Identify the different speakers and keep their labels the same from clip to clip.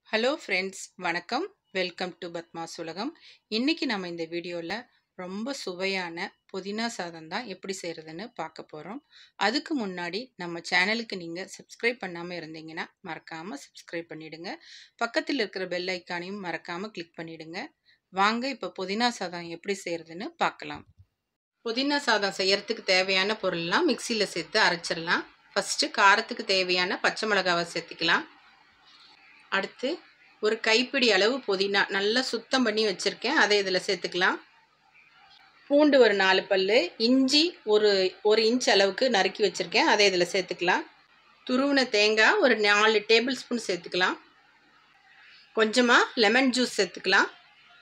Speaker 1: hello friends வணக்கம் welcome to Padma's உலகம் இன்னைக்கு நம்ம இந்த வீடியோவில் ரொம்ப சுவையான புதினா சாதம் தான் எப்படி செய்கிறதுன்னு பார்க்க போகிறோம் அதுக்கு முன்னாடி நம்ம சேனலுக்கு நீங்கள் சப்ஸ்கிரைப் பண்ணாமல் இருந்தீங்கன்னா மறக்காமல் சப்ஸ்கிரைப் பண்ணிவிடுங்க பக்கத்தில் இருக்கிற பெல் ஐக்கானையும் மறக்காமல் கிளிக் பண்ணிவிடுங்க வாங்க இப்போ புதினா சாதம் எப்படி செய்கிறதுன்னு பார்க்கலாம் புதினா சாதம் செய்யறதுக்கு தேவையான பொருள்லாம் மிக்சியில் சேர்த்து அரைச்சிடலாம் ஃபஸ்ட்டு காரத்துக்கு தேவையான பச்சை மிளகாவை சேர்த்துக்கலாம் அடுத்து ஒரு கைப்பிடி அளவு புதினா நல்லா சுத்தம் பண்ணி வச்சுருக்கேன் அதை இதில் சேர்த்துக்கலாம் பூண்டு ஒரு நாலு பல் இஞ்சி ஒரு ஒரு இன்ச் அளவுக்கு நறுக்கி வச்சுருக்கேன் அதை இதில் சேர்த்துக்கலாம் துருவின தேங்காய் ஒரு நாலு டேபிள் ஸ்பூன் சேர்த்துக்கலாம் கொஞ்சமாக லெமன் ஜூஸ் சேர்த்துக்கலாம்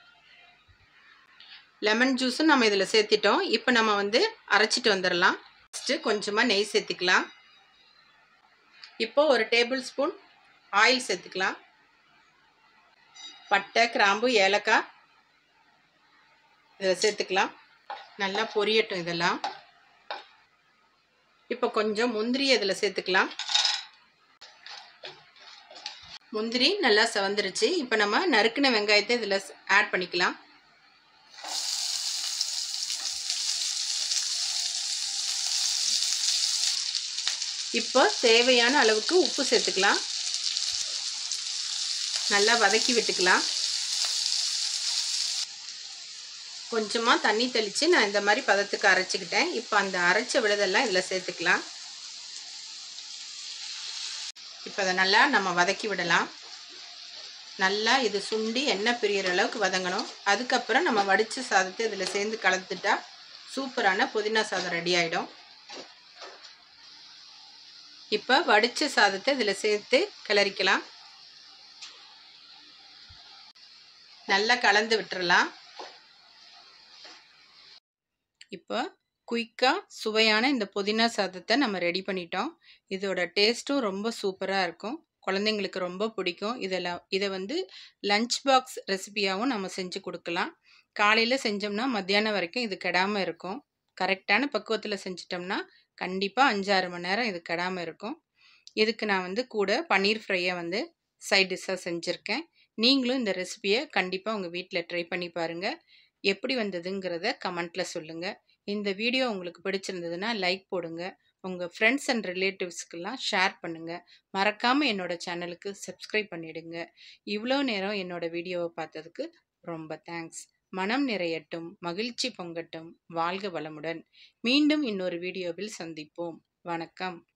Speaker 1: லெமன் ஜூஸும் நம்ம இதில் சேர்த்திட்டோம் இப்போ நம்ம வந்து அரைச்சிட்டு வந்துடலாம் ஃபஸ்ட்டு கொஞ்சமாக நெய் சேர்த்துக்கலாம் இப்போ ஒரு டேபிள் ஸ்பூன் ஆயில் சேர்த்துக்கலாம் பட்டை கிராம்பு ஏலக்காய் இதில் சேர்த்துக்கலாம் நல்லா பொரியட்டும் இதெல்லாம் இப்போ கொஞ்சம் முந்திரி இதில் சேர்த்துக்கலாம் முந்திரி நல்லா செவந்துருச்சு இப்போ நம்ம நறுக்கின வெங்காயத்தை இதில் ஆட் பண்ணிக்கலாம் இப்போ தேவையான அளவுக்கு உப்பு சேர்த்துக்கலாம் நல்லா வதக்கி விட்டுக்கலாம் கொஞ்சமாக தண்ணி தெளித்து நான் இந்த மாதிரி பதத்துக்கு அரைச்சிக்கிட்டேன் இப்போ அந்த அரைச்ச விழுதெல்லாம் இதில் சேர்த்துக்கலாம் இப்போ அதை நல்லா நம்ம வதக்கி விடலாம் நல்லா இது சுண்டி எண்ணெய் பிரியிற அளவுக்கு வதங்கணும் அதுக்கப்புறம் நம்ம வடித்த சாதத்தை இதில் சேர்ந்து கலந்துட்டா சூப்பரான புதினா சாதம் ரெடி ஆகிடும் இப்போ வடித்த சாதத்தை இதில் சேர்த்து கிளறிக்கலாம் நல்லா கலந்து விட்டுறலாம் இப்போ குயிக்காக சுவையான இந்த புதினா சாதத்தை நம்ம ரெடி பண்ணிட்டோம் இதோட டேஸ்ட்டும் ரொம்ப சூப்பராக இருக்கும் குழந்தைங்களுக்கு ரொம்ப பிடிக்கும் இதெல்லாம் இதை வந்து லஞ்ச் பாக்ஸ் ரெசிபியாகவும் நம்ம செஞ்சு கொடுக்கலாம் காலையில் செஞ்சோம்னா மத்தியானம் வரைக்கும் இது கெடாமல் இருக்கும் கரெக்டான பக்குவத்தில் செஞ்சிட்டோம்னா கண்டிப்பாக அஞ்சாறு மணி நேரம் இது கெடாமல் இருக்கும் இதுக்கு நான் வந்து கூட பன்னீர் ஃப்ரையை வந்து சைட் டிஷ்ஷாக செஞ்சுருக்கேன் நீங்களும் இந்த ரெசிபியை கண்டிப்பாக உங்கள் வீட்டில் ட்ரை பண்ணி பாருங்கள் எப்படி வந்ததுங்கிறத கமெண்ட்டில் சொல்லுங்கள் இந்த வீடியோ உங்களுக்கு பிடிச்சிருந்ததுன்னா லைக் போடுங்க உங்கள் ஃப்ரெண்ட்ஸ் அண்ட் ரிலேட்டிவ்ஸ்க்கெல்லாம் ஷேர் பண்ணுங்கள் மறக்காமல் என்னோடய சேனலுக்கு சப்ஸ்கிரைப் பண்ணிவிடுங்க இவ்வளோ நேரம் என்னோடய வீடியோவை பார்த்ததுக்கு ரொம்ப தேங்க்ஸ் மனம் நிறையட்டும் மகிழ்ச்சி பொங்கட்டும் வாழ்க வளமுடன் மீண்டும் இன்னொரு வீடியோவில் சந்திப்போம் வணக்கம்